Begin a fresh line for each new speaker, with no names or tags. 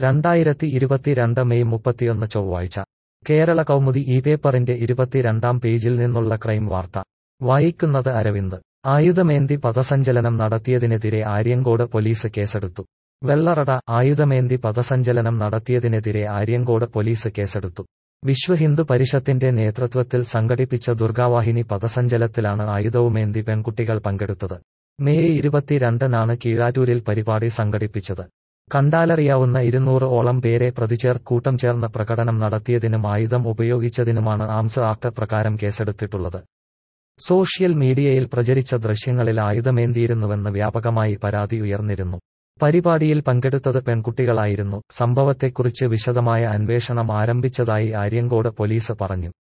രണ്ടായിരത്തി ഇരുപത്തിരണ്ട് മെയ് മുപ്പത്തിയൊന്ന് ചൊവ്വാഴ്ച കേരള കൗമുദി ഈ പേപ്പറിന്റെ ഇരുപത്തിരണ്ടാം പേജിൽ നിന്നുള്ള ക്രൈം വാർത്ത വായിക്കുന്നത് അരവിന്ദ് ആയുധമേന്തി പഥസഞ്ചലനം നടത്തിയതിനെതിരെ ആര്യങ്കോട് പോലീസ് കേസെടുത്തു വെള്ളറട ആയുധമേന്തി പഥസഞ്ചലനം നടത്തിയതിനെതിരെ ആര്യങ്കോട് പോലീസ് കേസെടുത്തു വിശ്വ ഹിന്ദു പരിഷത്തിന്റെ നേതൃത്വത്തിൽ സംഘടിപ്പിച്ച ദുർഗാവാഹിനി പഥസഞ്ചലത്തിലാണ് ആയുധവുമേന്തി പെൺകുട്ടികൾ പങ്കെടുത്തത് മെയ് ഇരുപത്തിരണ്ടിനാണ് കീഴാറ്റൂരിൽ പരിപാടി സംഘടിപ്പിച്ചത് കണ്ടാലറിയാവുന്ന ഇരുന്നൂറ് ഓളം പേരെ പ്രതിചേർ കൂട്ടം ചേർന്ന് പ്രകടനം നടത്തിയതിനും ആയുധം ഉപയോഗിച്ചതിനുമാണ് ആംസ് ആക്ട് പ്രകാരം കേസെടുത്തിട്ടുള്ളത് സോഷ്യൽ മീഡിയയിൽ പ്രചരിച്ച ദൃശ്യങ്ങളിൽ ആയുധമേന്തിയിരുന്നുവെന്ന് വ്യാപകമായി പരാതി ഉയർന്നിരുന്നു പരിപാടിയിൽ പങ്കെടുത്തത് പെൺകുട്ടികളായിരുന്നു സംഭവത്തെക്കുറിച്ച് വിശദമായ അന്വേഷണം ആരംഭിച്ചതായി ആര്യങ്കോട് പോലീസ് പറഞ്ഞു